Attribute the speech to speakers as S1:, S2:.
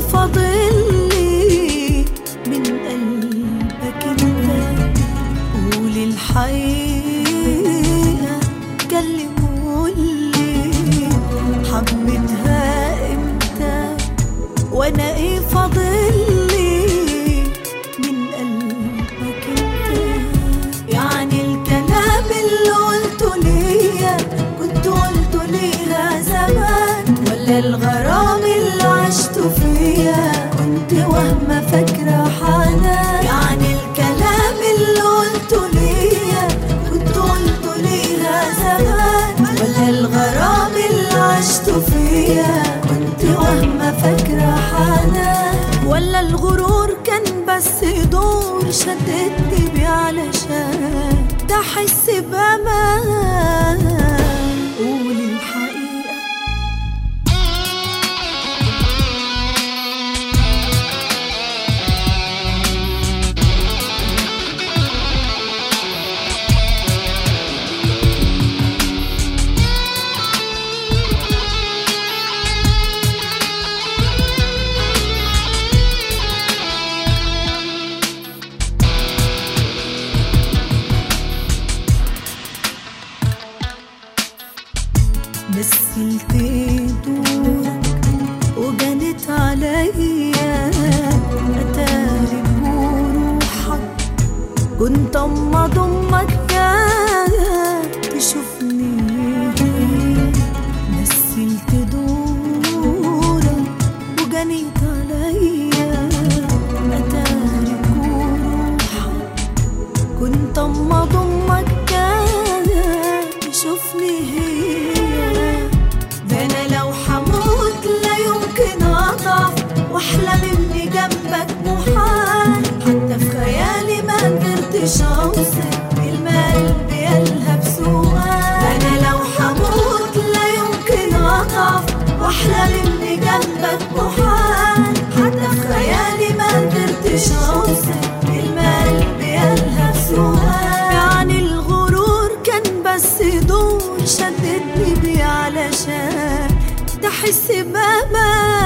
S1: فاضل لي من قلبك انت قول الحقيقة كلم قولي حبيتها امتى وانا ايه فاضل لي من قلبك انت يعني الكلام اللي قلته ليا كنت قلته ليها زمان ولا الغرام اللي عشته فيا كنت وهمة فاكرة حنان يعني الكلام اللي قلته ليا كنت قلته ليها زمان ولا الغرام اللي عشته فيا كنت وهمة فاكرة حنان ولا الغرور كان بس دور شدتني بيه علشان تحس بأمان قول الحقيقة مثلت دورك وجنت عليا اتاري بروحك كنت اما ضمك يا تشوفني مثلت دورك وجنت عليا اتاري بروحك كنت اما ضمك كان تشوفني هي ده انا لو حموت لا يمكن اضعف واحلم اني جنبك محال حتى في خيالي ما قدرتش اوصف كلمة قلبي قالها بسؤال ده انا لو حموت لا يمكن اضعف واحلم اني جنبك محال حتى في خيالي ما قدرتش اوصف كلمة قلبي قالها بسؤال يعني الغرور كان بس دور شدتني بيه علشان تحس بأمان